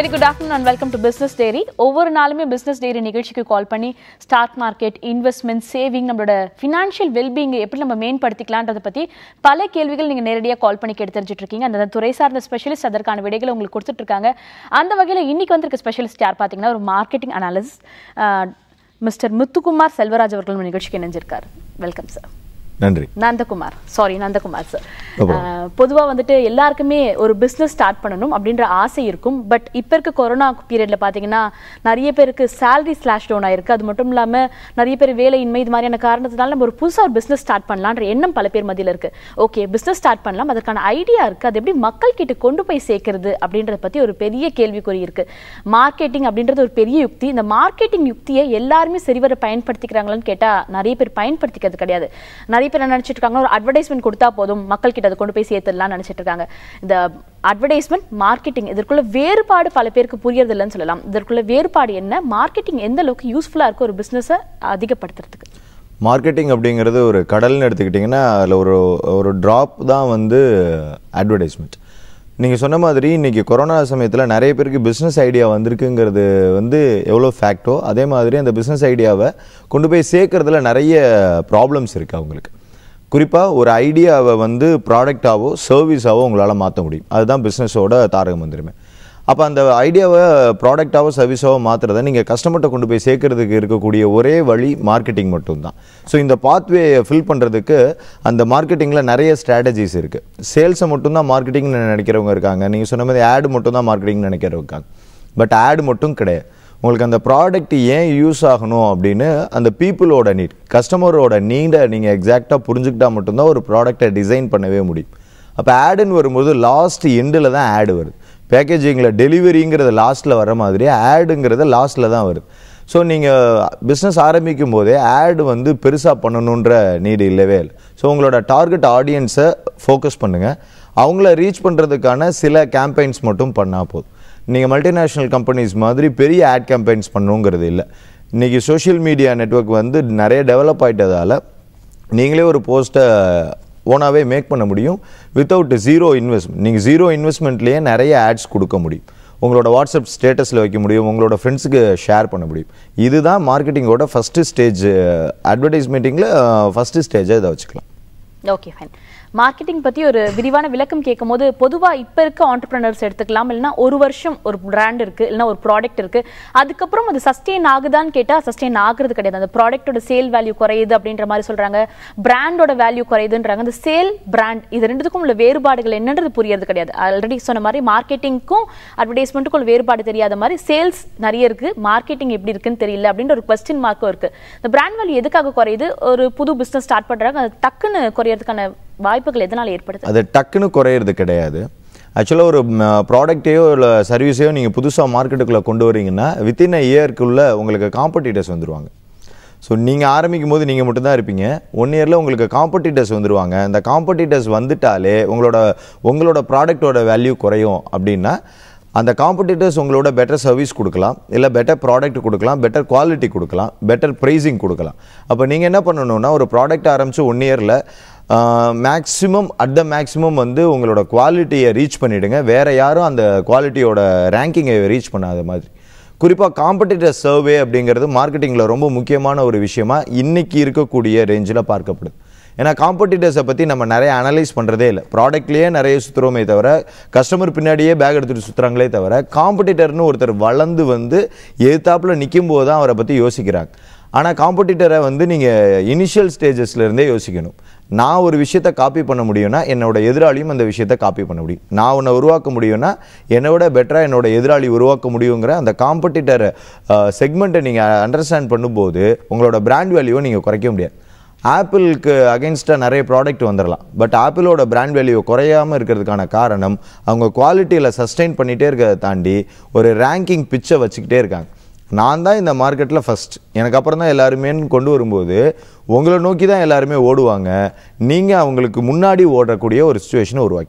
Very good afternoon and welcome to business diary ஒவ்வொரு நாளுமே business diary நிகழ்ச்சிக்கு call பண்ணி ஸ்டாக் மார்க்கெட் இன்வெஸ்ட்மெண்ட் சேவிங் நம்மளோட ஃபினான்ஷியல் வெல்பீங் எப்படி நம்ம மேம்படுத்திக்கலான்றதை பற்றி பல கேள்விகள் நீங்கள் நேரடியாக கால் பண்ணி கேட்டு தெரிஞ்சுட்டு இருக்கீங்க அந்த துறை சார்ந்த ஸ்பெஷலிஸ்ட் அதற்கான விடைகளை உங்களுக்கு கொடுத்துட்டு இருக்காங்க அந்த வகையில் இன்னைக்கு வந்திருக்க ஸ்பெஷலிஸ்ட் யார் பார்த்தீங்கன்னா ஒரு marketing analyst mister Muthukumar Selvaraj அவர்கள் நம்ம நிகழ்ச்சிக்கு இணைஞ்சிருக்காரு வெல்கம் சார் நன்றி Nandakumar sorry Nandakumar sir No problem. பொதுவாக வந்துட்டு எல்லாருக்குமே ஒரு பிஸ்னஸ் ஸ்டார்ட் பண்ணணும் அப்படின்ற ஆசை இருக்கும் பட் இப்போ இருக்க கொரோனா பீரியட்ல பார்த்தீங்கன்னா நிறைய பேருக்கு salary ஸ்லாஷ் டவுன் ஆயிருக்கு அது மட்டும் இல்லாமல் நிறைய பேர் வேலையின்மை இது மாதிரியான காரணத்தினால நம்ம ஒரு புதுசாக ஒரு பிஸ்னஸ் ஸ்டார்ட் பண்ணலான்ற எண்ணம் பல பேர் மத்தியில் இருக்கு ஓகே பிஸ்னஸ் ஸ்டார்ட் பண்ணலாம் அதற்கான ஐடியா இருக்கு அது எப்படி மக்கள் கிட்ட கொண்டு போய் சேர்க்கறது அப்படின்றத பற்றி ஒரு பெரிய கேள்விக்குறி இருக்கு மார்க்கெட்டிங் அப்படின்றது ஒரு பெரிய யுக்தி இந்த மார்க்கெட்டிங் யுக்தியை எல்லாருமே சரிவர பயன்படுத்திக்கிறாங்களான்னு கேட்டால் நிறைய பேர் பயன்படுத்திக்கிறது கிடையாது நிறைய பேர் என்ன நினைச்சிட்டு இருக்காங்க ஒரு அட்வர்டைஸ்மெண்ட் கொடுத்தா போதும் மக்கள் கிட்ட அதை கொண்டு போய் சேர்த்துடலாம் நினைச்சிட்டு இருக்காங்க இந்த அட்வர்டைஸ்மெண்ட் மார்க்கெட்டிங் இதற்குள்ள வேறுபாடு பல பேருக்கு புரியறது இல்லைன்னு சொல்லலாம் இதற்குள்ள வேறுபாடு என்ன மார்க்கெட்டிங் எந்த அளவுக்கு யூஸ்ஃபுல்லா இருக்கு ஒரு பிசினஸை அதிகப்படுத்துறதுக்கு மார்க்கெட்டிங் அப்படிங்கிறது ஒரு கடல்னு எடுத்துக்கிட்டிங்கன்னா அதில் ஒரு ஒரு ட்ராப் தான் வந்து அட்வர்டைஸ்மெண்ட் நீங்கள் சொன்ன மாதிரி இன்றைக்கி கொரோனா சமயத்தில் நிறைய பேருக்கு பிஸ்னஸ் ஐடியா வந்திருக்குங்கிறது வந்து எவ்வளோ ஃபேக்டோ அதே மாதிரி அந்த பிஸ்னஸ் ஐடியாவை கொண்டு போய் சேர்க்கறதுல நிறைய ப்ராப்ளம்ஸ் இருக்குது அவங்களுக்கு குறிப்பாக ஒரு ஐடியாவை வந்து ப்ராடக்டாவோ சர்வீஸாவோ உங்களால் மாற்ற முடியும் அதுதான் பிஸ்னஸோட தாரக மந்திரமே அப்போ அந்த ஐடியாவை ப்ராடக்டாவோ சர்வீஸாவோ மாற்றுறத நீங்கள் கஸ்டமர்கிட்ட கொண்டு போய் சேர்க்கறதுக்கு இருக்கக்கூடிய ஒரே வழி மார்க்கெட்டிங் மட்டும்தான் ஸோ இந்த பாத்வேயை ஃபில் பண்ணுறதுக்கு அந்த மார்க்கெட்டிங்கில் நிறைய ஸ்ட்ராட்டஜிஸ் இருக்குது சேல்ஸை மட்டும்தான் மார்க்கெட்டிங்னு நினைக்கிறவங்க இருக்காங்க நீங்கள் சொன்ன மாதிரி ஆடு மட்டும்தான் மார்க்கெட்டிங் நினைக்கிறவங்க இருக்காங்க பட் ஆடு மட்டும் கிடையாது உங்களுக்கு அந்த ப்ராடக்ட் ஏன் யூஸ் ஆகணும் அப்படின்னு அந்த பீப்புளோட நீட் கஸ்டமரோட நீடை நீங்கள் எக்ஸாக்டாக புரிஞ்சுக்கிட்டா மட்டும்தான் ஒரு ப்ராடக்டை டிசைன் பண்ணவே முடியும் அப்போ ஆடுன்னு வரும்போது லாஸ்ட் எண்டில் தான் ஆடு வருது பேக்கேஜிங்கில் டெலிவரிங்கிறது லாஸ்ட்டில் வர மாதிரி ஆடுங்கிறது லாஸ்ட்டில் தான் வருது ஸோ நீங்கள் பிஸ்னஸ் ஆரம்பிக்கும் போதே ஆடு வந்து பெருசாக பண்ணணுன்ற நீடு இல்லவே இல்லை ஸோ உங்களோட டார்கெட் ஆடியன்ஸை ஃபோக்கஸ் பண்ணுங்கள் அவங்கள ரீச் பண்ணுறதுக்கான சில கேம்பெயின்ஸ் மட்டும் பண்ணால் போதும் நீங்கள் மல்டிநேஷ்னல் கம்பெனிஸ் மாதிரி பெரிய ஆட் கேம்பெயின்ஸ் பண்ணணுங்கிறது இல்லை இன்றைக்கி சோஷியல் மீடியா நெட்வொர்க் வந்து நிறைய டெவலப் ஆயிட்டதால நீங்களே ஒரு போஸ்ட்டை ஓனாகவே மேக் பண்ண முடியும் வித்தவுட் ஜீரோ இன்வெஸ்ட்மெண்ட் நீங்கள் ஜீரோ இன்வெஸ்ட்மெண்ட்லேயே நிறைய ஆட்ஸ் கொடுக்க முடியும் உங்களோட வாட்ஸ்அப் ஸ்டேட்டஸில் வைக்க முடியும் உங்களோட ஃப்ரெண்ட்ஸுக்கு ஷேர் பண்ண முடியும் இதுதான் மார்க்கெட்டிங்கோட ஃபஸ்ட்டு ஸ்டேஜ் அட்வர்டைஸ்மெண்ட்டிங்கில் ஃபஸ்ட்டு ஸ்டேஜை இதை வச்சுக்கலாம் ஓகே ஃபைன் மார்க்கெட்டிங் பத்தி ஒரு விரிவான விளக்கம் கேட்கும்போது பொதுவா இப்ப இருக்க ஆண்டர்பிரினர்ஸ் எடுத்துக்கலாம் இல்லைன்னா ஒரு வருஷம் ஒரு பிராண்ட் இருக்கு இல்லைன்னா ஒரு ப்ராடக்ட் இருக்கு அதுக்கப்புறம் அது சஸ்டெயின் ஆகுதான்னு கேட்டா சஸ்டெயின் ஆகுறது கிடையாது அந்த ப்ராடக்ட்டோட சேல் வேல்யூ குறையுது அப்படின்ற மாதிரி சொல்றாங்க பிராண்டோட வேல்யூ குறையுதுன்றாங்க அந்த சேல் பிராண்ட் இது ரெண்டுத்துக்கும் உள்ள வேறுபாடுகள் என்னன்றது புரியறது கிடையாது ஆல்ரெடி சொன்ன மாதிரி மார்க்கெட்டிங்க்கும் அட்வர்டைஸ்மெண்ட்டுக்கும் உள்ள வேறுபாடு தெரியாத மாதிரி சேல்ஸ் நிறைய இருக்கு மார்க்கெட்டிங் எப்படி இருக்குன்னு தெரியல அப்படின்ற ஒரு கொஸ்டின் மார்க்கும் இருக்கு இந்த பிராண்ட் வேல்யூ எதுக்காக குறையுது ஒரு புது பிசினஸ் ஸ்டார்ட் பண்றாங்க அது டக்குன்னு குறையறதுக்கான வாய்ப்புகள் எதனால ஏற்படுது அது டக்குன்னு குறையிறது கிடையாது ஆக்சுவலாக ஒரு ப்ராடக்டையோ இல்லை சர்வீஸையோ நீங்கள் புதுசாக மார்க்கெட்டுக்குள்ளே கொண்டு வரீங்கன்னா வித்தின் அ இயர்க்குள்ளே உங்களுக்கு காம்படிட்டர்ஸ் வந்துருவாங்க ஸோ நீங்கள் ஆரம்பிக்கும் போது நீங்கள் மட்டும்தான் இருப்பீங்க ஒன் இயரில் உங்களுக்கு காம்படிட்டர்ஸ் வந்துருவாங்க அந்த காம்படிட்டர்ஸ் வந்துட்டாலே உங்களோட உங்களோட ப்ராடக்ட்டோட வேல்யூ குறையும் அப்படின்னா அந்த காம்படிட்டர்ஸ் உங்களோட பெட்டர் சர்வீஸ் கொடுக்கலாம் இல்லை பெட்டர் ப்ராடக்ட் கொடுக்கலாம் பெட்டர் குவாலிட்டி கொடுக்கலாம் பெட்டர் ப்ரைஸிங் கொடுக்கலாம் அப்போ நீங்கள் என்ன பண்ணணும்னா ஒரு ப்ராடக்ட் ஆரம்பித்து ஒன் இயரில் மேக்ஸிமம் அட் த மேக்ஸிமம் வந்து உங்களோட குவாலிட்டியை ரீச் பண்ணிவிடுங்க வேறு யாரும் அந்த குவாலிட்டியோட ரேங்கிங்கை ரீச் பண்ணாத மாதிரி குறிப்பாக காம்படிட்டர் சர்வே அப்படிங்கிறது மார்க்கெட்டிங்கில் ரொம்ப முக்கியமான ஒரு விஷயமா இன்னைக்கு இருக்கக்கூடிய ரேஞ்சில் பார்க்கப்படுது ஏன்னா காம்படிட்டர்ஸை பற்றி நம்ம நிறைய அனலைஸ் பண்ணுறதே இல்லை ப்ராடக்ட்லேயே நிறைய சுற்றுறோமே தவிர கஸ்டமர் பின்னாடியே பேக் எடுத்துகிட்டு சுற்றுறாங்களே தவிர காம்படிட்டர்னு ஒருத்தர் வளர்ந்து வந்து எதிர்த்தாப்பில் நிற்கும் போது தான் அவரை பற்றி யோசிக்கிறாங்க ஆனால் காம்படிட்டரை வந்து நீங்கள் இனிஷியல் ஸ்டேஜஸ்லேருந்தே யோசிக்கணும் நான் ஒரு விஷயத்தை காப்பி பண்ண முடியும்னா என்னோட எதிராளியும் அந்த விஷயத்தை காப்பி பண்ண முடியும் நான் உன்னை உருவாக்க முடியும்னா என்னை விட பெட்டராக என்னோட எதிராளி உருவாக்க முடியுங்கிற அந்த காம்படிட்டர் செக்மெண்ட்டை நீங்கள் அண்டர்ஸ்டாண்ட் பண்ணும்போது உங்களோட பிராண்ட் வேல்யூவை நீங்கள் குறைக்க முடியாது ஆப்பிளுக்கு அகென்ஸ்டாக நிறைய ப்ராடக்ட் வந்துடலாம் பட் ஆப்பிளோட பிராண்ட் வேல்யூ குறையாமல் இருக்கிறதுக்கான காரணம் அவங்க குவாலிட்டியில் சஸ்டெயின் பண்ணிகிட்டே இருக்கிறத தாண்டி ஒரு ரேங்கிங் பிச்சை வச்சுக்கிட்டே இருக்காங்க நான் தான் இந்த மார்க்கெட்டில் ஃபஸ்ட் எனக்கு அப்புறம் தான் எல்லாருமேன்னு கொண்டு வரும்போது உங்களை நோக்கி தான் எல்லாருமே ஓடுவாங்க நீங்கள் அவங்களுக்கு முன்னாடி ஓடக்கூடிய ஒரு சுச்சுவேஷனை உருவாக்கிக்கணும்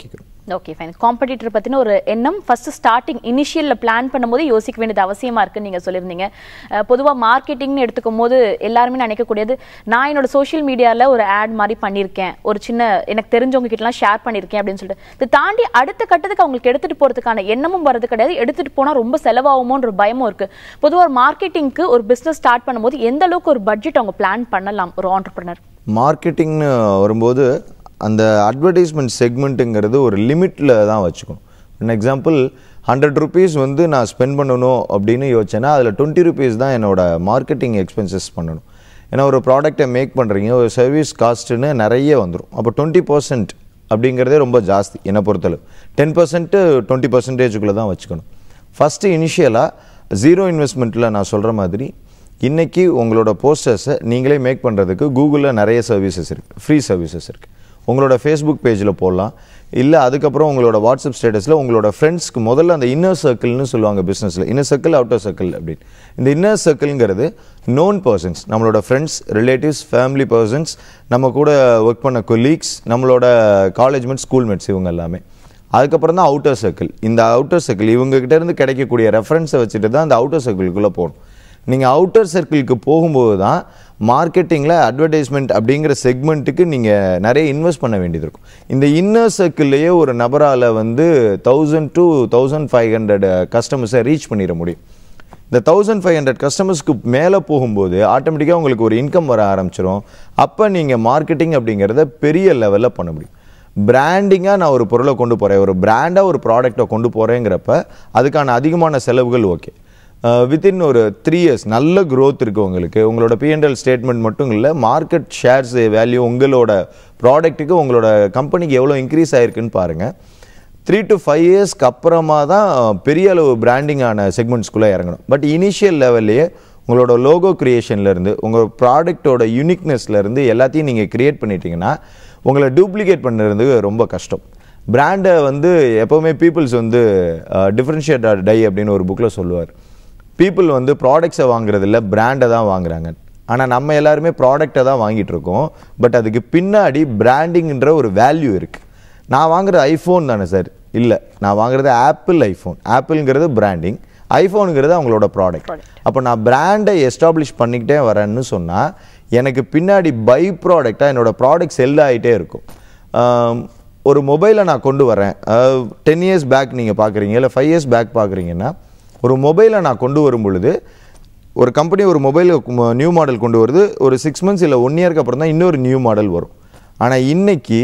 ஓகே ஃபைன் காம்படிட்டர் பத்தின ஒரு எண்ணம் ஃபர்ஸ்ட் ஸ்டார்டிங் இனிஷியல்ல பிளான் பண்ணும்போது யோசிக்க வேண்டியது அவசியமா இருக்குன்னு நீங்க சொல்லியிருந்தீங்க அஹ், பொதுவா மார்க்கெட்டிங்னு எடுத்துக்கும் போது எல்லாருமே நினைக்கக்கூடியது நான் என்னோட சோஷியல் மீடியால ஒரு ஆட் மாதிரி பண்ணியிருக்கேன் ஒரு சின்ன எனக்கு தெரிஞ்சவங்க கிட்டலாம் ஷேர் பண்ணியிருக்கேன் அப்படின்னு சொல்லிட்டு இதை தாண்டி அடுத்த கட்டத்துக்கு அவங்களுக்கு எடுத்துட்டு போறதுக்கான எண்ணமும் வரது கிடையாது எடுத்துட்டு போனா ரொம்ப செலவாகுமோன்ற பயமும் இருக்கு பொதுவா ஒரு மார்க்கெட்டிங்க்கு ஒரு பிசினஸ் ஸ்டார்ட் பண்ணும்போது எந்த அளவுக்கு ஒரு பட்ஜெட் அவங்க பிளான் பண்ணலாம் ஒரு ஆண்டர்பிரினர் மார்க்கெட்டிங்னு வரும்போது அந்த அட்வர்டைஸ்மெண்ட் செக்மெண்ட்டுங்கிறது ஒரு லிமிட்டில் தான் வச்சுக்கணும் ஃபார் எக்ஸாம்பிள் ஹண்ட்ரட் ருபீஸ் வந்து நான் ஸ்பெண்ட் பண்ணணும் அப்படின்னு யோசிச்சேன்னா அதில் டுவெண்ட்டி ருபீஸ் தான் என்னோட மார்க்கெட்டிங் எக்ஸ்பென்சஸ் பண்ணணும் ஏன்னா ஒரு ப்ராடக்ட்டை மேக் பண்ணுறீங்க ஒரு சர்வீஸ் காஸ்ட்டுன்னு நிறைய வந்துடும் அப்போ டுவெண்ட்டி பர்சன்ட் அப்படிங்கிறதே ரொம்ப ஜாஸ்தி என்னை பொறுத்தளவு டென் பர்சன்ட்டு டுவெண்ட்டி பர்சன்டேஜுக்குள்ளே தான் வச்சுக்கணும் ஃபஸ்ட்டு இனிஷியலாக ஜீரோ இன்வெஸ்ட்மெண்ட்டில் நான் சொல்கிற மாதிரி இன்னைக்கு உங்களோட போஸ்டர்ஸை நீங்களே மேக் பண்ணுறதுக்கு கூகுளில் நிறைய சர்வீசஸ் இருக்குது ஃப்ரீ சர்வீசஸ் இருக்குது உங்களோட ஃபேஸ்புக் பேஜில் போடலாம் இல்லை அதுக்கப்புறம் உங்களோட வாட்ஸ்அப் ஸ்டேட்டஸில் உங்களோட ஃப்ரெண்ட்ஸ்க்கு முதல்ல அந்த இன்னர் சர்க்கிள்னு சொல்லுவாங்க பிஸ்னஸில் இன்னர் சர்க்கிள் அவுட்டர் சர்க்கிள் அப்படின்னு இந்த இன்னர் சர்க்கிள்ங்கிறது நோன் பர்சன்ஸ் நம்மளோட ஃப்ரெண்ட்ஸ் ரிலேட்டிவ்ஸ் ஃபேமிலி பர்சன்ஸ் நம்ம கூட ஒர்க் பண்ண கொலீக்ஸ் நம்மளோட காலேஜ் மேட்ஸ் ஸ்கூல் மேட்ஸ் இவங்க எல்லாமே அதுக்கப்புறம் தான் அவுட்டர் சர்க்கிள் இந்த அவுட்டர் சர்க்கிள் இவங்க கிட்ட இருந்து கிடைக்கக்கூடிய ரெஃபரன்ஸை வச்சுட்டு தான் அந்த அவுட்டர் சர்க்கிள்குள்ளே போகணும் நீங்கள் அவுட்டர் சர்க்கிளுக்கு போகும்போது தான் மார்க்கெட்டிங்கில் அட்வர்டைஸ்மெண்ட் அப்படிங்கிற செக்மெண்ட்டுக்கு நீங்கள் நிறைய இன்வெஸ்ட் பண்ண வேண்டியது இருக்கும் இந்த இன்னர் சர்க்கிள்லேயே ஒரு நபரால் வந்து thousand to thousand five hundred கஸ்டமர்ஸை ரீச் பண்ணிட முடியும் இந்த தௌசண்ட் ஃபைவ் ஹண்ட்ரட் கஸ்டமர்ஸ்க்கு மேலே போகும்போது ஆட்டோமேட்டிக்காக உங்களுக்கு ஒரு இன்கம் வர ஆரம்பிச்சிடும் அப்போ நீங்கள் மார்க்கெட்டிங் அப்படிங்கிறத பெரிய லெவலில் பண்ண முடியும் பிராண்டிங்காக நான் ஒரு பொருளை கொண்டு போகிறேன் ஒரு பிராண்டாக ஒரு ப்ராடக்டை கொண்டு போகிறேங்கிறப்ப அதுக்கான அதிகமான செலவுகள் ஓகே வித்தின் ஒரு த்ரீ இயர்ஸ் நல்ல growth இருக்குது உங்களுக்கு உங்களோட பிஎன்எல் ஸ்டேட்மெண்ட் மட்டும் இல்லை மார்க்கெட் ஷேர்ஸ் வேல்யூ உங்களோட ப்ராடக்ட்டுக்கு உங்களோட கம்பெனிக்கு எவ்வளோ இன்க்ரீஸ் ஆயிருக்குன்னு பாருங்கள் த்ரீ டு ஃபைவ் இயர்ஸ்க்கு அப்புறமா தான் பெரிய அளவு பிராண்டிங்கான செக்மெண்ட்ஸ்குள்ளே இறங்கணும் பட் இனிஷியல் லெவல்லையே உங்களோட லோகோ இருந்து உங்கள் ப்ராடக்ட்டோட யூனிக்னஸ்லேருந்து எல்லாத்தையும் நீங்கள் கிரியேட் பண்ணிட்டீங்கன்னா உங்களை டூப்ளிகேட் பண்ணுறது ரொம்ப கஷ்டம் பிராண்டை வந்து எப்போவுமே பீப்புள்ஸ் வந்து டிஃப்ரென்ஷியேட் டை அப்படின்னு ஒரு புக்கில் சொல்லுவார் பீப்புள் வந்து ப்ராடக்ட்ஸை வாங்குறதில்ல பிராண்டை தான் வாங்குறாங்க ஆனால் நம்ம எல்லாருமே ப்ராடக்டை தான் வாங்கிட்டு இருக்கோம் பட் அதுக்கு பின்னாடி பிராண்டிங்ன்ற ஒரு வேல்யூ இருக்குது நான் வாங்குறது ஐஃபோன் தானே சார் இல்லை நான் வாங்குறது ஆப்பிள் ஐஃபோன் ஆப்பிள்ங்கிறது பிராண்டிங் ஐஃபோனுங்கிறது அவங்களோட ப்ராடக்ட் அப்போ நான் பிராண்டை எஸ்டாப்ளிஷ் பண்ணிக்கிட்டே வரேன்னு சொன்னால் எனக்கு பின்னாடி பை ப்ராடக்டாக என்னோட ப்ராடக்ட் செல் ஆகிட்டே இருக்கும் ஆம், ஒரு மொபைலை நான் கொண்டு வரேன் டென் இயர்ஸ் பேக் நீங்கள் பார்க்குறீங்க இல்லை ஃபைவ் இயர்ஸ் பேக் பார்க்குறீங்கன்னா ஒரு மொபைலை நான் கொண்டு வரும் பொழுது ஒரு கம்பெனி ஒரு மொபைல் நியூ மாடல் கொண்டு வருது ஒரு சிக்ஸ் மந்த்ஸ் இல்லை ஒன் இயர்க்கு அப்புறம் தான் இன்னொரு நியூ மாடல் வரும் ஆனால் இன்னைக்கு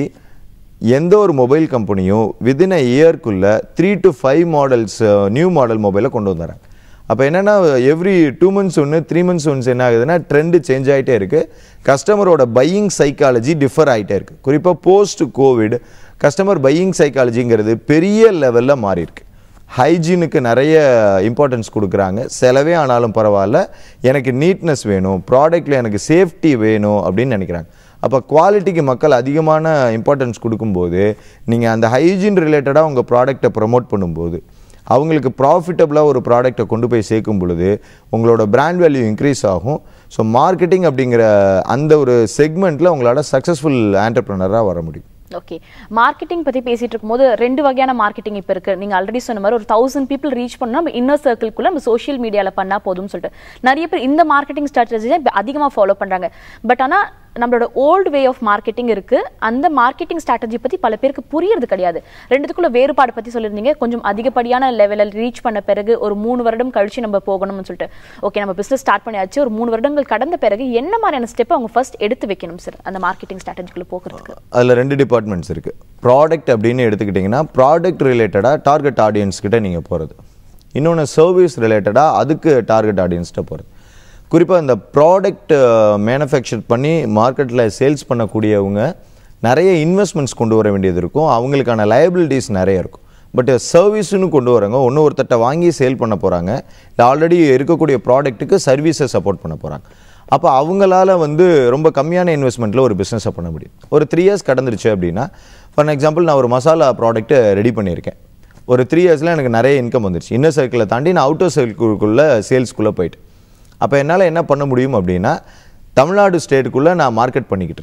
எந்த ஒரு மொபைல் கம்பெனியும் வித்தின் அ இயர்க்குள்ளே three to five models new model மொபைலை கொண்டு வந்துடுறாங்க அப்போ என்னென்னா எவ்ரி டூ மந்த்ஸ் ஒன்று த்ரீ மந்த்ஸ் ஒன்ஸ் என்ன ஆகுதுன்னா ட்ரெண்டு சேஞ்ச் ஆகிட்டே இருக்குது கஸ்டமரோட பையிங் சைக்காலஜி டிஃபர் ஆகிட்டே இருக்குது குறிப்பாக போஸ்ட் கோவிட் கஸ்டமர் பையிங் சைக்காலஜிங்கிறது பெரிய லெவலில் மாறி இருக்கு ஹைஜீனுக்கு நிறைய இம்பார்ட்டன்ஸ் கொடுக்குறாங்க செலவே ஆனாலும் பரவாயில்ல எனக்கு நீட்னஸ் வேணும் ப்ராடக்ட்டில் எனக்கு சேஃப்டி வேணும் அப்படின்னு நினைக்கிறாங்க அப்போ குவாலிட்டிக்கு மக்கள் அதிகமான இம்பார்ட்டன்ஸ் கொடுக்கும்போது நீங்கள் அந்த ஹைஜீன் ரிலேட்டடாக உங்கள் ப்ராடக்ட்டை ப்ரமோட் பண்ணும்போது அவங்களுக்கு ப்ராஃபிட்டபுளாக ஒரு ப்ராடக்ட்டை கொண்டு போய் சேர்க்கும் பொழுது உங்களோட பிராண்ட் வேல்யூ இன்க்ரீஸ் ஆகும் ஸோ மார்க்கெட்டிங் அப்படிங்கிற அந்த ஒரு செக்மெண்ட்டில் உங்களால் சக்ஸஸ்ஃபுல் ஆண்டர்ப்ரனராக வர முடியும் ஓகே மார்க்கெட்டிங் பத்தி பேசிட்டு இருக்கும்போது ரெண்டு வகையான மார்க்கெட்டிங் இப்போ இருக்கு நீங்க ஆல்ரெடி சொன்ன மாதிரி ஒரு தௌசண்ட் பீப்புள் ரீச் பண்ணா நம்ம இன்னர் சர்க்கிள்குள்ள நம்ம சோஷியல் மீடியால பண்ணா போதும்னு சொல்லிட்டு நிறைய பேர் இந்த மார்க்கெட்டிங் ஸ்ட்ராட்டஜி இப்போ அதிகமா ஃபாலோ பண்றாங்க பட் ஆனா நம்மளோட ஓல்டு வே ஆஃப் மார்க்கெட்டிங் இருக்கு அந்த மார்க்கெட்டிங் ஸ்ட்ராட்டஜி பத்தி பல பேருக்கு புரியறது கிடையாது ரெண்டுத்துக்குள்ள வேறுபாடு பத்தி சொல்லியிருந்தீங்க கொஞ்சம் அதிகப்படியான லெவலில் ரீச் பண்ண பிறகு ஒரு மூணு வருடம் கழிச்சு நம்ம போகணும்னு சொல்லிட்டு ஓகே நம்ம பிசினஸ் ஸ்டார்ட் பண்ணியாச்சு ஒரு மூணு வருடங்கள் கடந்த பிறகு என்ன மாதிரியான ஸ்டெப் அவங்க ஃபர்ஸ்ட் எடுத்து வைக்கணும் சார் அந்த மார்க்கெட்டிங் ஸ்ட்ராட்டஜிக்குள்ள போகிறதுக்கு அதில் ரெண்டு டிபார்ட்மெண்ட்ஸ் இருக்குது ப்ராடக்ட் அப்படின்னு எடுத்துக்கிட்டிங்கன்னா ப்ராடக்ட் ரிலேட்டடாக டார்கெட் ஆடியன்ஸ் கிட்ட நீங்கள் போகிறது இன்னொன்று சர்வீஸ் ரிலேட்டடாக அதுக்கு டார்கெட் ஆடியன்ஸ்கிட்ட போகிறது குறிப்பாக இந்த ப்ராடக்ட் மேனுஃபேக்சர் பண்ணி மார்க்கெட்டில் சேல்ஸ் பண்ணக்கூடியவங்க நிறைய இன்வெஸ்ட்மெண்ட்ஸ் கொண்டு வர வேண்டியது இருக்கும் அவங்களுக்கான லயபிலிட்டிஸ் நிறைய இருக்கும் பட் சர்வீஸ்னு கொண்டு வராங்க ஒன்று ஒருத்தட்ட வாங்கி சேல் பண்ண போகிறாங்க இல்லை ஆல்ரெடி இருக்கக்கூடிய ப்ராடக்ட்டுக்கு சர்வீஸை சப்போர்ட் பண்ண போகிறாங்க அப்போ அவங்களால வந்து ரொம்ப கம்மியான இன்வெஸ்ட்மெண்ட்டில் ஒரு பிஸ்னஸை பண்ண முடியும் ஒரு த்ரீ இயர்ஸ் கடந்துருச்சு அப்படின்னா ஃபார் எக்ஸாம்பிள் நான் ஒரு மசாலா ப்ராடக்ட்டை ரெடி பண்ணியிருக்கேன் ஒரு த்ரீ இயர்ஸில் எனக்கு நிறைய இன்கம் வந்துருச்சு இன்னர் சர்க்கிளை தாண்டி நான் அவுட்டர் சர்க்கிள்குள்ளே சேல்ஸ்குள்ளே போயிட்டு அப்போ என்னால் என்ன பண்ண முடியும் அப்படின்னா தமிழ்நாடு ஸ்டேட்டுக்குள்ளே நான் மார்க்கெட் பண்ணிக்கிட்டு இருக்கேன்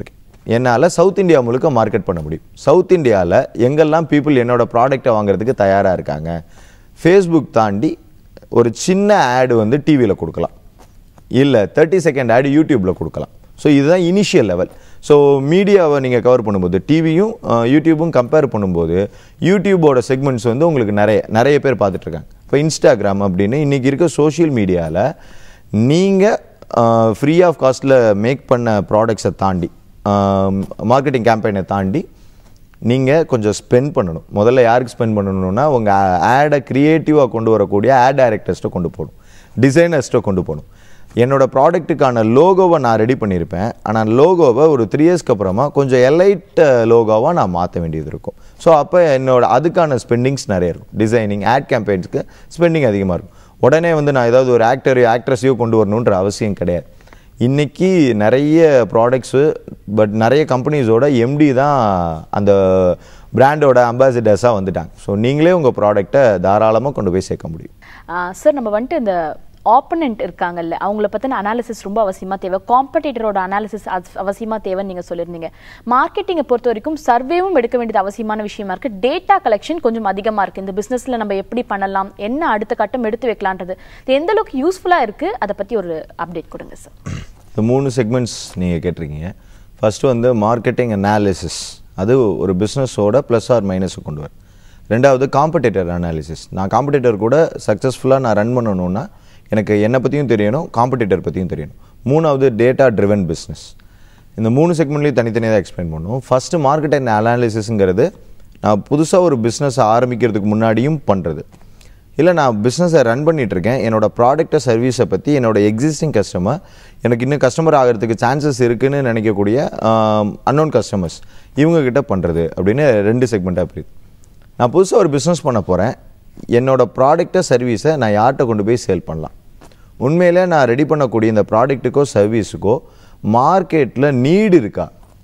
என்னால் சவுத் இந்தியா முழுக்க மார்க்கெட் பண்ண முடியும் சவுத் இந்தியாவில் எங்கெல்லாம் பீப்புள் என்னோட ப்ராடக்ட்டை வாங்குறதுக்கு தயாராக இருக்காங்க ஃபேஸ்புக் தாண்டி ஒரு சின்ன ஆடு வந்து டிவியில் கொடுக்கலாம் இல்லை தேர்ட்டி செகண்ட் ஆடு யூடியூப்பில் கொடுக்கலாம் ஸோ இதுதான் இனிஷியல் லெவல் ஸோ மீடியாவை நீங்கள் கவர் பண்ணும்போது டிவியும் யூடியூபும் கம்பேர் பண்ணும்போது யூடியூபோட செக்மெண்ட்ஸ் வந்து உங்களுக்கு நிறைய நிறைய பேர் பார்த்துட்ருக்காங்க இப்போ இன்ஸ்டாகிராம் அப்படின்னு இன்றைக்கி இருக்க சோஷியல் மீடியாவில் நீங்கள் ஃப்ரீ ஆஃப் காஸ்ட்டில் மேக் பண்ண ப்ராடக்ட்ஸை தாண்டி மார்க்கெட்டிங் கேம்பெயினை தாண்டி நீங்கள் கொஞ்சம் ஸ்பெண்ட் பண்ணணும் முதல்ல யாருக்கு ஸ்பெண்ட் பண்ணணும்னா உங்கள் ஆடை க்ரியேட்டிவாக கொண்டு வரக்கூடிய ஆட் டைரக்டர்ஸ்ட்டை கொண்டு போகணும் டிசைனர்ஸ்ட்டை கொண்டு போகணும் என்னோட ப்ராடக்ட்டுக்கான லோகோவை நான் ரெடி பண்ணியிருப்பேன் ஆனால் லோகோவை ஒரு த்ரீ இயர்ஸ்க்கு அப்புறமா கொஞ்சம் எலைட் லோகோவாக நான் மாற்ற வேண்டியது இருக்கும் ஸோ அப்போ என்னோட அதுக்கான ஸ்பெண்டிங்ஸ் நிறைய இருக்கும் டிசைனிங் ஆட் கேம்பெயின்ஸ்க்கு ஸ்பெண்டிங் அதிகமாக இருக்கும் உடனே வந்து நான் ஏதாவது ஒரு ஆக்டரையோ ஆக்ட்ரஸையோ கொண்டு வரணுன்ற அவசியம் கிடையாது இன்னைக்கு நிறைய ப்ராடக்ட்ஸு பட் நிறைய கம்பெனிஸோட எம்டி தான் அந்த பிராண்டோட அம்பாசிடர்ஸாக வந்துட்டாங்க ஸோ நீங்களே உங்கள் ப்ராடக்ட்டை தாராளமாக கொண்டு போய் சேர்க்க முடியும் சார் நம்ம வந்துட்டு இந்த ஆப்பனண்ட் இருக்காங்கல்ல அவங்கள பற்றின அனாலிசிஸ் ரொம்ப அவசியமாக தேவை காம்படிட்டரோட அனாலிசிஸ் அவசியமாக தேவைன்னு நீங்கள் சொல்லியிருந்தீங்க மார்க்கெட்டிங்கை பொறுத்த வரைக்கும் சர்வேவும் எடுக்க வேண்டியது அவசியமான விஷயமா இருக்கு டேட்டா கலெக்ஷன் கொஞ்சம் அதிகமாக இருக்கு இந்த பிஸ்னஸில் நம்ம எப்படி பண்ணலாம் என்ன அடுத்த கட்டம் எடுத்து வைக்கலான்றது இது எந்த அளவுக்கு யூஸ்ஃபுல்லாக இருக்கு அதை பற்றி ஒரு அப்டேட் கொடுங்க சார் இந்த மூணு செக்மெண்ட்ஸ் நீங்கள் கேட்டிருக்கீங்க ஃபஸ்ட்டு வந்து மார்க்கெட்டிங் அனாலிசிஸ் அது ஒரு பிஸ்னஸோட ப்ளஸ் ஆர் மைனஸை கொண்டு வரும் ரெண்டாவது காம்படிட்டர் அனாலிசிஸ் நான் காம்படிட்டர் கூட சக்ஸஸ்ஃபுல்லாக நான் ரன் பண்ணணும்னா எனக்கு என்னை பற்றியும் தெரியணும் காம்படிட்டர் பற்றியும் தெரியணும் மூணாவது டேட்டா ட்ரிவன் பிஸ்னஸ் இந்த மூணு செக்மெண்ட்லேயும் தனித்தனியாக தான் எக்ஸ்பிளைன் பண்ணுவோம் ஃபஸ்ட்டு மார்க்கெட்டிங் அனாலிசிஸுங்கிறது நான் புதுசாக ஒரு பிஸ்னஸ் ஆரம்பிக்கிறதுக்கு முன்னாடியும் பண்ணுறது இல்லை நான் பிஸ்னஸை ரன் பண்ணிட்டு இருக்கேன் என்னோட ப்ராடக்ட்டை சர்வீஸை பற்றி என்னோட எக்ஸிஸ்டிங் கஸ்டமர் எனக்கு இன்னும் கஸ்டமர் ஆகிறதுக்கு சான்சஸ் இருக்குன்னு நினைக்கக்கூடிய அன்னோன் கஸ்டமர்ஸ் இவங்கக்கிட்ட பண்ணுறது அப்படின்னு ரெண்டு செக்மெண்ட்டாக பிரியுது நான் புதுசாக ஒரு பிஸ்னஸ் பண்ண போகிறேன் என்னோட ப்ராடக்ட்டை சர்வீஸை நான் யார்கிட்ட கொண்டு போய் சேல் பண்ணலாம் உண்மையிலே நான் ரெடி பண்ணக்கூடிய இந்த ப்ராடக்ட்டுக்கோ சர்வீஸுக்கோ மார்க்கெட்டில் நீடு இருக்கா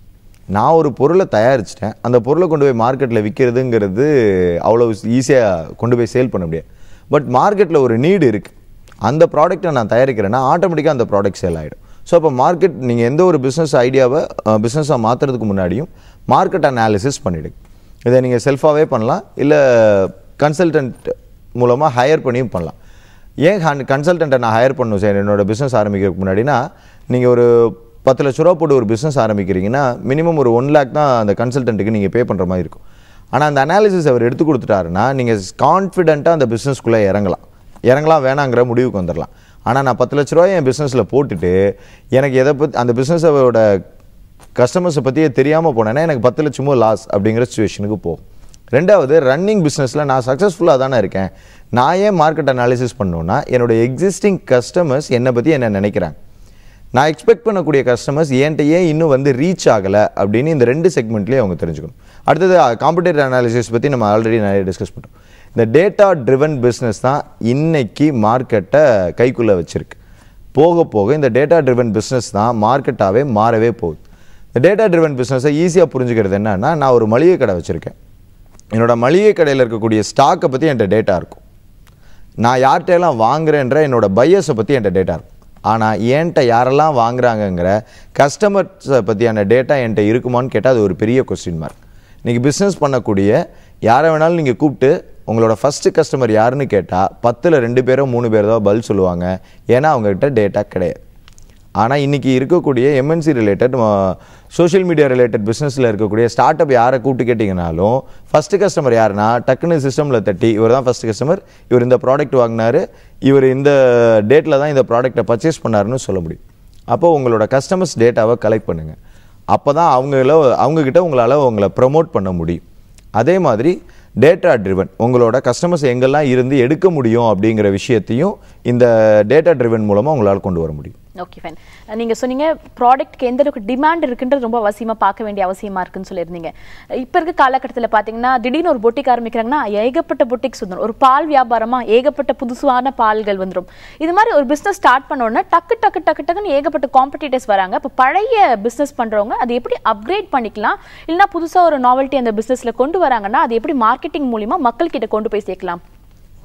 நான் ஒரு பொருளை தயாரிச்சிட்டேன் அந்த பொருளை கொண்டு போய் மார்க்கெட்டில் விற்கிறதுங்கிறது அவ்வளோ ஈஸியாக கொண்டு போய் சேல் பண்ண முடியாது பட் மார்க்கெட்டில் ஒரு நீடு இருக்குது அந்த ப்ராடக்ட்டை நான் தயாரிக்கிறேன்னா ஆட்டோமேட்டிக்காக அந்த ப்ராடக்ட் சேல் ஆகிடும் ஸோ அப்போ மார்க்கெட் நீங்கள் எந்த ஒரு பிஸ்னஸ் ஐடியாவை பிஸ்னஸாக மாற்றுறதுக்கு முன்னாடியும் மார்க்கெட் அனாலிசிஸ் பண்ணிவிடுங்க இதை நீங்கள் செல்ஃபாகவே பண்ணலாம் இல்லை கன்சல்டன்ட் மூலமாக ஹையர் பண்ணியும் பண்ணலாம் ஏன் ஹன் கன்சல்டண்ட்டை நான் ஹையர் பண்ணணும் சார் என்னோட பிஸ்னஸ் ஆரம்பிக்கிறதுக்கு முன்னாடினா நீங்கள் ஒரு பத்து லட்ச ரூபா போட்டு ஒரு பிஸ்னஸ் ஆரம்பிக்கிறீங்கன்னா மினிமம் ஒரு ஒன் லேக் தான் அந்த கன்சல்டண்ட்டுக்கு நீங்கள் பே பண்ணுற மாதிரி இருக்கும் ஆனால் அந்த அனாலிசிஸ் அவர் எடுத்து கொடுத்துட்டாருன்னா நீங்கள் கான்ஃபிடென்ட்டாக அந்த பிஸ்னஸ்க்குள்ளே இறங்கலாம் இறங்கலாம் வேணாங்கிற முடிவுக்கு வந்துடலாம் ஆனால் நான் பத்து லட்ச ரூபாய் என் பிஸ்னஸில் போட்டுட்டு எனக்கு எதை பற்றி அந்த பிஸ்னஸோட கஸ்டமர்ஸை பற்றியே தெரியாமல் போனேன்னா எனக்கு பத்து லட்சமோ லாஸ் அப்படிங்கிற சுச்சுவேஷனுக்கு போகும் ரெண்டாவது ரன்னிங் பிஸ்னஸில் நான் சக்ஸஸ்ஃபுல்லாக தானே இருக்கேன் நான் ஏன் மார்க்கெட் அனாலிசிஸ் பண்ணணுன்னா என்னோட எக்ஸிஸ்டிங் கஸ்டமர்ஸ் என்னை பற்றி என்ன நினைக்கிறாங்க நான் எக்ஸ்பெக்ட் பண்ணக்கூடிய கஸ்டமர்ஸ் என்கிட்ட ஏன் இன்னும் வந்து ரீச் ஆகலை அப்படின்னு இந்த ரெண்டு செக்மெண்ட்லேயே அவங்க தெரிஞ்சுக்கணும் அடுத்தது காம்படேட்டிவ் அனாலிசிஸ் பற்றி நம்ம ஆல்ரெடி நிறைய டிஸ்கஸ் பண்ணோம் இந்த டேட்டா ட்ரிவன் பிஸ்னஸ் தான் இன்னைக்கு மார்க்கெட்டை கைக்குள்ளே வச்சிருக்கு போக போக இந்த டேட்டா ட்ரிவன் பிஸ்னஸ் தான் மார்க்கெட்டாகவே மாறவே போகுது இந்த டேட்டா ட்ரிவன் பிஸ்னஸை ஈஸியாக புரிஞ்சுக்கிறது என்னன்னா நான் ஒரு மளிகை கடை வச்சுருக்கேன் என்னோட மளிகை கடையில் இருக்கக்கூடிய ஸ்டாக்கை பற்றி என்கிட்ட டேட்டா இருக்கும் நான் யார்கிட்டையெல்லாம் வாங்குறேன்ற என்னோட பையர்ஸை பற்றி என்கிட்ட டேட்டா இருக்கும் ஆனால் என்கிட்ட யாரெல்லாம் வாங்குறாங்கங்கிற கஸ்டமர்ஸை பற்றியான டேட்டா என்கிட்ட இருக்குமான்னு கேட்டால் அது ஒரு பெரிய கொஸ்டின் மார்க் இன்றைக்கி பிஸ்னஸ் பண்ணக்கூடிய யாரை வேணாலும் நீங்கள் கூப்பிட்டு உங்களோட ஃபஸ்ட்டு கஸ்டமர் யாருன்னு கேட்டால் பத்தில் ரெண்டு பேரோ மூணு பேர் தான் பதில் சொல்லுவாங்க ஏன்னா அவங்ககிட்ட டேட்டா கிடையாது ஆனால் இன்றைக்கி இருக்கக்கூடிய MNC related social media related பிஸ்னஸில் இருக்கக்கூடிய ஸ்டார்ட் அப் யாரை கூப்பிட்டு கேட்டிங்கனாலும் ஃபஸ்ட்டு கஸ்டமர் யாருன்னா டக்குன்னு சிஸ்டமில் தட்டி இவர் தான் ஃபஸ்ட்டு கஸ்டமர் இவர் இந்த ப்ராடக்ட் வாங்கினாரு இவர் இந்த டேட்டில் தான் இந்த ப்ராடக்ட்டை பர்ச்சேஸ் பண்ணாருன்னு சொல்ல முடியும் அப்போ உங்களோட கஸ்டமர்ஸ் டேட்டாவை கலெக்ட் பண்ணுங்கள் அப்போ தான் அவங்கள அவங்கக்கிட்ட உங்களால் உங்களை ப்ரமோட் பண்ண முடியும் அதே மாதிரி டேட்டா ட்ரிவன் உங்களோட கஸ்டமர்ஸ் எங்கெல்லாம் இருந்து எடுக்க முடியும் அப்படிங்கிற விஷயத்தையும் இந்த டேட்டா ட்ரிவன் மூலமாக உங்களால் கொண்டு வர முடியும் ஓகே ஃபைன் நீங்க சொன்னீங்க ப்ராடக்ட்க்கு எந்த அளவுக்கு டிமாண்ட் இருக்குன்றது ரொம்ப அவசியமா பார்க்க வேண்டிய அவசியமா இருக்குன்னு சொல்லியிருந்தீங்க இப்போ இருக்க காலகட்டத்தில் பார்த்தீங்கன்னா திடீர்னு ஒரு பொட்டிக் ஆரம்பிக்கிறாங்கன்னா ஏகப்பட்ட பொட்டிக்ஸ் வந்துடும் ஒரு பால் வியாபாரமா ஏகப்பட்ட புதுசான பால்கள் வந்துடும் இது மாதிரி ஒரு பிஸ்னஸ் ஸ்டார்ட் பண்ணோன்னா டக்கு டக்கு டக்கு டக்குன்னு ஏகப்பட்ட காம்படிட்டர்ஸ் வராங்க இப்போ பழைய பிஸ்னஸ் பண்றவங்க அது எப்படி அப்கிரேட் பண்ணிக்கலாம் இல்லைன்னா புதுசா ஒரு நாவல்ட்டி அந்த பிஸ்னஸ்ல கொண்டு வராங்கன்னா அது எப்படி மார்க்கெட்டிங் மூலியமா மக்கள் கிட்ட கொண்டு போய் சேர்க்கலாம்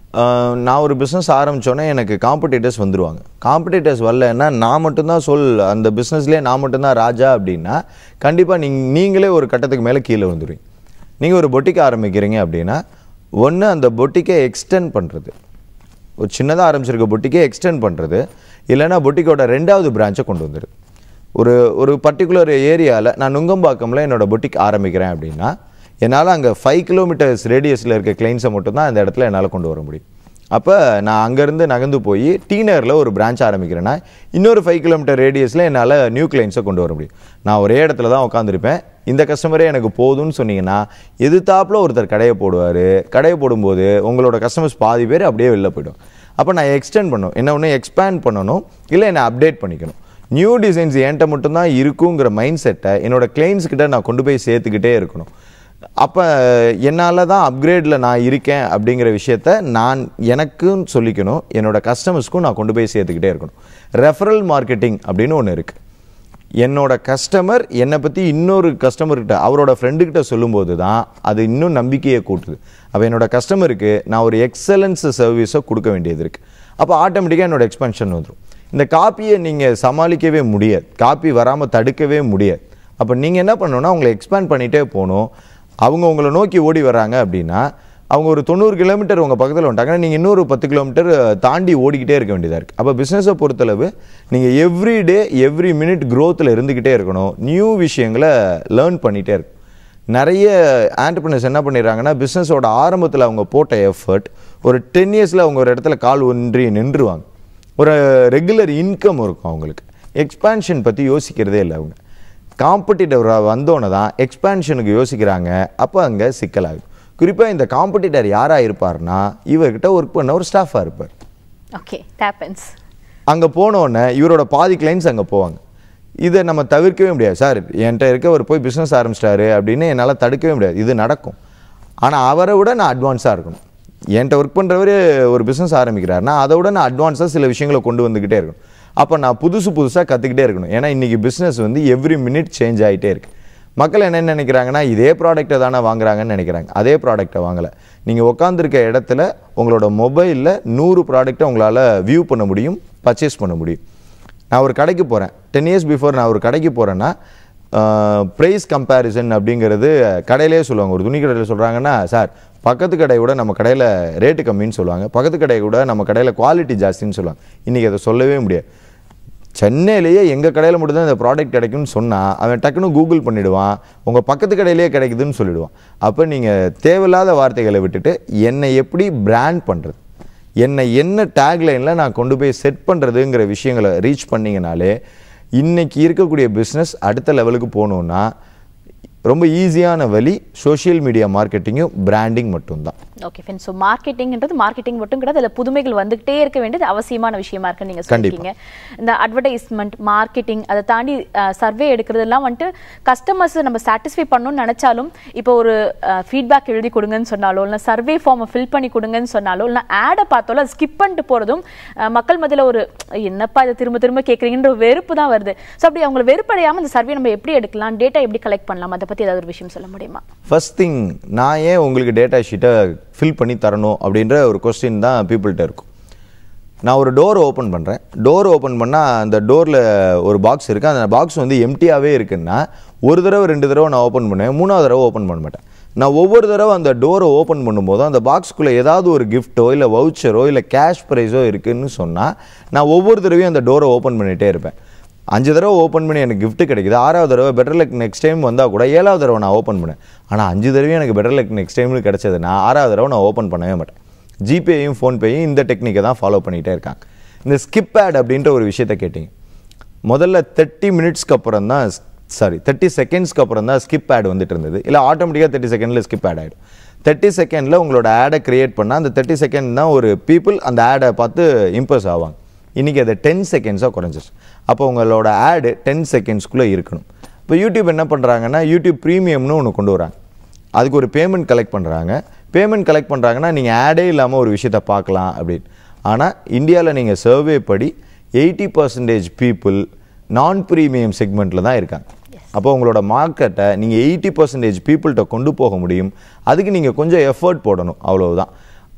ஆஹ், நான் ஒரு பிஸ்னஸ் ஆரம்பித்தோன்னே எனக்கு காம்படிட்டர்ஸ் வந்துருவாங்க காம்படிட்டர்ஸ் வரலன்னா நான் மட்டும்தான் சொல் அந்த பிஸ்னஸ்லேயே நான் மட்டும்தான் ராஜா அப்படின்னா கண்டிப்பாக நீங்க நீங்களே ஒரு கட்டத்துக்கு மேலே கீழே வந்துடுவீங்க நீங்கள் ஒரு பொட்டிக் ஆரம்பிக்கிறீங்க அப்படின்னா ஒன்று அந்த பொட்டிக்கை எக்ஸ்டெண்ட் பண்ணுறது ஒரு சின்னதாக ஆரம்பிச்சிருக்க பொட்டிக்கே எக்ஸ்டெண்ட் பண்ணுறது இல்லைன்னா பொட்டிக்கோட ரெண்டாவது பிரான்ச்சை கொண்டு வந்துடுது ஒரு ஒரு பர்டிகுலர் ஏரியாவில் நான் நுங்கம்பாக்கம்ல என்னோட பொட்டிக் ஆரம்பிக்கிறேன் அப்படின்னா என்னால் அங்கே ஃபைவ் கிலோமீட்டர்ஸ் ரேடியஸில் இருக்க கிளைண்ட்ஸை மட்டும்தான் அந்த இடத்துல என்னால் கொண்டு வர முடியும் அப்போ நான் அங்கேருந்து நகர்ந்து போய் டீனரில் ஒரு பிரான்ச் ஆரம்பிக்கிறேன்னா இன்னொரு ஃபைவ் கிலோமீட்டர் ரேடியஸில் என்னால் நியூ கிளைண்ட்ஸை கொண்டு வர முடியும் நான் ஒரே இடத்துல தான் உட்காந்துருப்பேன் இந்த கஸ்டமரே எனக்கு போதும்னு சொன்னீங்கன்னா எதிர்த்தாப்புல ஒருத்தர் கடையை போடுவார் கடையை போடும்போது உங்களோட கஸ்டமர்ஸ் பாதி பேர் அப்படியே வெளில போய்டும் அப்போ நான் எக்ஸ்டெண்ட் பண்ணணும் என்ன ஒன்று எக்ஸ்பேண்ட் பண்ணணும் இல்லை என்னை அப்டேட் பண்ணிக்கணும் நியூ டிசைன்ஸ் என்கிட்ட மட்டும்தான் இருக்குங்கிற மைண்ட் செட்டை என்னோட கிளைண்ட்ஸ் கிட்ட நான் கொண்டு போய் சேர்த்துக்கிட்டே இருக்கணும் அப்போ என்னால் தான் அப்கிரேடில் நான் இருக்கேன் அப்படிங்கிற விஷயத்த நான் எனக்கும் சொல்லிக்கணும் என்னோட கஸ்டமர்ஸ்க்கும் நான் கொண்டு போய் சேர்த்துக்கிட்டே இருக்கணும் ரெஃபரல் மார்க்கெட்டிங் அப்படின்னு ஒன்று இருக்குது என்னோட கஸ்டமர் என்னை பற்றி இன்னொரு கஸ்டமர்கிட்ட அவரோட ஃப்ரெண்டுக்கிட்ட சொல்லும்போது தான் அது இன்னும் நம்பிக்கையை கூட்டுது அப்போ என்னோட கஸ்டமருக்கு நான் ஒரு எக்ஸலன்ஸ் சர்வீஸை கொடுக்க வேண்டியது இருக்குது அப்போ ஆட்டோமேட்டிக்காக என்னோட எக்ஸ்பென்ஷன் வந்துடும் இந்த காப்பியை நீங்கள் சமாளிக்கவே முடியாது காப்பி வராமல் தடுக்கவே முடியாது அப்போ நீங்கள் என்ன பண்ணணும்னா உங்களை எக்ஸ்பேண்ட் பண்ணிகிட்டே போகணும் அவங்க உங்களை நோக்கி ஓடி வராங்க அப்படின்னா அவங்க ஒரு தொண்ணூறு கிலோமீட்டர் உங்கள் பக்கத்தில் வந்துட்டாங்கன்னா நீங்கள் இன்னொரு பத்து கிலோமீட்டர் தாண்டி ஓடிக்கிட்டே இருக்க வேண்டியதாக இருக்குது அப்போ பிஸ்னஸை பொறுத்தளவு நீங்கள் எவ்ரி டே எவ்ரி மினிட் க்ரோத்தில் இருந்துக்கிட்டே இருக்கணும் நியூ விஷயங்களை லேர்ன் பண்ணிகிட்டே இருக்கும் நிறைய ஆண்டர்பிரினர்ஸ் என்ன பண்ணிடுறாங்கன்னா பிஸ்னஸோட ஆரம்பத்தில் அவங்க போட்ட எஃபர்ட் ஒரு டென் இயர்ஸில் அவங்க ஒரு இடத்துல கால் ஒன்றி நின்றுவாங்க ஒரு ரெகுலர் இன்கம் இருக்கும் அவங்களுக்கு எக்ஸ்பான்ஷன் பற்றி யோசிக்கிறதே இல்லை அவங்க காம்படிட்டர் வந்தோன்னே தான் எக்ஸ்பான்ஷனுக்கு யோசிக்கிறாங்க அப்போ அங்கே சிக்கலாகுது குறிப்பாக இந்த காம்படிட்டர் யாராக இருப்பார்னா இவர்கிட்ட ஒர்க் பண்ண ஒரு ஸ்டாஃபாக இருப்பார் ஓகே டேப்பன்ஸ் அங்கே போனோடனே இவரோட பாதி கிளைண்ட்ஸ் அங்கே போவாங்க இதை நம்ம தவிர்க்கவே முடியாது சார் என்கிட்ட இருக்கவர் போய் பிஸ்னஸ் ஆரம்பிச்சிட்டாரு அப்படின்னு என்னால் தடுக்கவே முடியாது இது நடக்கும் ஆனால் அவரை விட நான் அட்வான்ஸாக இருக்கணும் என்கிட்ட ஒர்க் பண்ணுறவர் ஒரு பிஸ்னஸ் ஆரம்பிக்கிறாருன்னா அதை விட நான் அட்வான்ஸாக சில விஷயங்களை கொண்டு வந்துக்கிட்டே இருக்கணும் அப்போ நான் புதுசு புதுசாக கற்றுக்கிட்டே இருக்கணும் ஏன்னா இன்றைக்கி பிஸ்னஸ் வந்து எவ்ரி மினிட் சேஞ்ச் ஆகிட்டே இருக்கு மக்கள் என்ன நினைக்கிறாங்கன்னா இதே ப்ராடக்ட்டை தானே வாங்குறாங்கன்னு நினைக்கிறாங்க அதே ப்ராடக்ட்டை வாங்கலை நீங்கள் உட்காந்துருக்க இடத்துல உங்களோட மொபைலில் நூறு ப்ராடக்ட்டை உங்களால் வியூ பண்ண முடியும் பர்ச்சேஸ் பண்ண முடியும் நான் ஒரு கடைக்கு போகிறேன் டென் இயர்ஸ் பிஃபோர் நான் ஒரு கடைக்கு போகிறேன்னா ப்ரைஸ் கம்பேரிசன் அப்படிங்கிறது கடையிலே சொல்லுவாங்க ஒரு துணி கடையில் சொல்கிறாங்கன்னா சார் பக்கத்து கடையை விட நம்ம கடையில் ரேட்டு கம்மின்னு சொல்லுவாங்க பக்கத்து கடையை விட நம்ம கடையில் குவாலிட்டி ஜாஸ்தின்னு சொல்லுவாங்க இன்றைக்கி அதை சொல்லவே முடியாது சென்னையிலேயே எங்கள் கடையில் மட்டும்தான் இந்த ப்ராடக்ட் கிடைக்கும்னு சொன்னால் அவன் டக்குன்னு கூகுள் பண்ணிடுவான் உங்கள் பக்கத்து கடையிலேயே கிடைக்குதுன்னு சொல்லிடுவான் அப்போ நீங்கள் தேவையில்லாத வார்த்தைகளை விட்டுட்டு என்னை எப்படி பிராண்ட் பண்ணுறது என்னை என்ன டேக்லைனில் நான் கொண்டு போய் செட் பண்ணுறதுங்கிற விஷயங்களை ரீச் பண்ணிங்கனாலே இன்னைக்கு இருக்கக்கூடிய பிஸ்னஸ் அடுத்த லெவலுக்கு போகணுன்னா ரொம்ப ஈஸியான வழி சோஷியல் மீடியா மார்க்கெட்டிங்கும் பிராண்டிங் மட்டும்தான் ஓகே ஃபின் ஸோ மார்க்கெட்டிங்ன்றது மார்க்கெட்டிங் மட்டும் கிடையாது அதில் புதுமைகள் வந்துகிட்டே இருக்க வேண்டியது அவசியமான விஷயமா இருக்குன்னு நீங்க சொல்லியிருக்கீங்க இந்த அட்வர்டைஸ்மெண்ட் மார்க்கெட்டிங் அதை தாண்டி சர்வே எடுக்கிறதெல்லாம் வந்துட்டு கஸ்டமர்ஸ் நம்ம சாட்டிஸ்ஃபை பண்ணணும்னு நினைச்சாலும் இப்போ ஒரு ஃபீட்பேக் எழுதி கொடுங்கன்னு சொன்னாலோ இல்லை சர்வே ஃபார்மை ஃபில் பண்ணி கொடுங்கன்னு சொன்னாலோ இல்லை ஆடை பார்த்தாலோ அதை ஸ்கிப் பண்ணிட்டு போகிறதும் மக்கள் மத்தியில் ஒரு என்னப்பா இதை திரும்ப திரும்ப கேட்குறீங்கன்ற ஒரு வெறுப்பு தான் வருது ஸோ அப்படி அவங்களை வெறுப்படையாமல் இந்த சர்வே நம்ம எப்படி எடுக்கலாம் டேட்டா எப்படி கலெக்ட் பண்ணலாம் அதை பற்றி ஏதாவது ஒரு விஷயம் சொல்ல முடியுமா ஃபர்ஸ்ட் திங் நான் ஏன் உங்களுக்கு டேட்டா ஷீட்டை ஃபில் பண்ணி தரணும் அப்படின்ற ஒரு கொஸ்டின் தான் பீப்புள்கிட்ட இருக்கும் நான் ஒரு டோர் ஓப்பன் பண்ணுறேன் டோர் ஓப்பன் பண்ணால் அந்த டோரில் ஒரு பாக்ஸ் இருக்குது அந்த பாக்ஸ் வந்து எம்டியாகவே இருக்குன்னா ஒரு தடவை ரெண்டு தடவை நான் ஓப்பன் பண்ணுவேன் மூணாவது தடவை ஓப்பன் பண்ண மாட்டேன் நான் ஒவ்வொரு தடவை அந்த டோரை ஓப்பன் பண்ணும்போது அந்த பாக்ஸ்க்குள்ளே ஏதாவது ஒரு கிஃப்ட்டோ இல்லை வவுச்சரோ இல்லை கேஷ் ப்ரைஸோ இருக்குன்னு சொன்னால் நான் ஒவ்வொரு தடவையும் அந்த டோரை ஓப்பன் பண்ணிகிட்டே இருப்பேன் அஞ்சு தடவை ஓப்பன் பண்ணி எனக்கு gift கிடைக்குது ஆறாவது தடவை பெட்டர் லக் நெக்ஸ்ட் டைம் வந்தால் கூட ஏழாவது தடவை நான் ஓப்பன் பண்ணேன் ஆனால் அஞ்சு தடவையும் எனக்கு பெட்டர் லக் நெக்ஸ்ட் டைம்னு கிடைச்சதுன்னா ஆறாவது தடவை நான் ஓப்பன் பண்ணவே மாட்டேன் ஜிபேயும் ஃபோன்பேயும் இந்த டெக்னிக்கை தான் ஃபாலோ பண்ணிகிட்டே இருக்காங்க இந்த ஸ்கிப் ஆட் அப்படின்ற ஒரு விஷயத்த கேட்டிங்க முதல்ல தேர்ட்டி மினிட்ஸ்க்கு அப்புறம் தான் சாரி தேர்ட்டி செகண்ட்ஸ்க்கு அப்புறம் தான் ஸ்கிப் ஆட் வந்துட்டு இருந்தது இல்லை ஆட்டோமேட்டிக்காக தேர்ட்டி செகண்டில் ஸ்கிப் ஆட் ஆகிடும் தேர்ட்டி செகண்டில் உங்களோட ஆடை கிரியேட் பண்ணால் அந்த தேர்ட்டி செகண்ட் தான் ஒரு பீப்புள் அந்த ஆடை பார்த்து இம்ப்ரெஸ் ஆவாங்க இன்றைக்கி அதை டென் செகண்ட்ஸாக குறைஞ்சிச்சு அப்போ உங்களோட ஆடு டென் செகண்ட்ஸ்க்குள்ளே இருக்கணும் இப்போ யூடியூப் என்ன பண்ணுறாங்கன்னா யூடியூப் ப்ரீமியம்னு ஒன்று கொண்டு வராங்க அதுக்கு ஒரு பேமெண்ட் கலெக்ட் பண்ணுறாங்க பேமெண்ட் கலெக்ட் பண்ணுறாங்கன்னா நீங்கள் ஆடே இல்லாமல் ஒரு விஷயத்தை பார்க்கலாம் அப்படின்னு ஆனால் இந்தியாவில் நீங்கள் சர்வே படி eighty percentage people non premium செக்மெண்ட்டில் தான் இருக்காங்க அப்போ உங்களோட மார்க்கெட்டை நீங்கள் எயிட்டி பர்சன்டேஜ் பீப்புள்கிட்ட கொண்டு போக முடியும் அதுக்கு நீங்கள் கொஞ்சம் எஃபர்ட் போடணும் அவ்வளவுதான்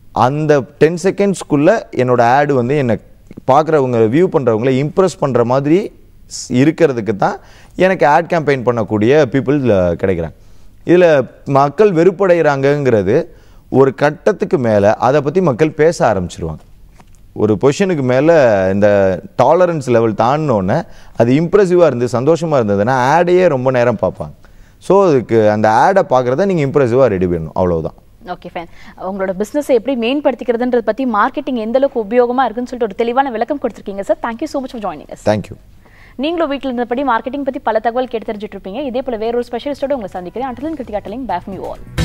அந்த டென் செகண்ட்ஸ்க்குள்ளே என்னோட ஆடு வந்து என்னை பார்க்குறவங்க வியூ பண்ணுறவங்கள இம்ப்ரெஸ் பண்ணுற மாதிரி ஸ்- இருக்கிறதுக்கு தான் எனக்கு ஆட் கேம்பெயின் பண்ணக்கூடிய பீப்புள் கிடைக்கிறாங்க இதில் மக்கள் வெறுப்படைகிறாங்கங்கிறது ஒரு கட்டத்துக்கு மேலே அதை பற்றி மக்கள் பேச ஆரம்பிச்சிருவாங்க ஒரு பொசிஷனுக்கு மேலே இந்த டாலரன்ஸ் லெவல் தாண்டினோடனே அது இம்ப்ரெசிவாக இருந்து சந்தோஷமாக இருந்ததுன்னா ஆடையே ரொம்ப நேரம் பார்ப்பாங்க ஸோ அதுக்கு அந்த ஆடை பார்க்குறத நீங்கள் இம்ப்ரெசிவாக ரெடி பண்ணணும் அவ்வளவுதான் ஓகே ஃபைன் உங்களோட பிசினஸை எப்படி மேம்படுத்திக்கிறதுன்றத பத்தி மார்க்கெட்டிங் எந்த அளவுக்கு உபயோகமா இருக்குன்னு சொல்லிட்டு ஒரு தெளிவான விளக்கம் கொடுத்துருக்கீங்க sir thank you so much for joining us thank you நீங்களும் வீட்டில் இருந்தபடி மார்க்கெட்டிங் பத்தி பல தகவல் கேட்டு தெரிஞ்சுட்டு இருப்பீங்க இதே போல வேற ஒரு ஸ்பெஷலிஸ்டோட உங்களை சந்திக்கிறேன் அண்டலின் கிருத்திகா டெலிங் பேஃப் மீ ஆல்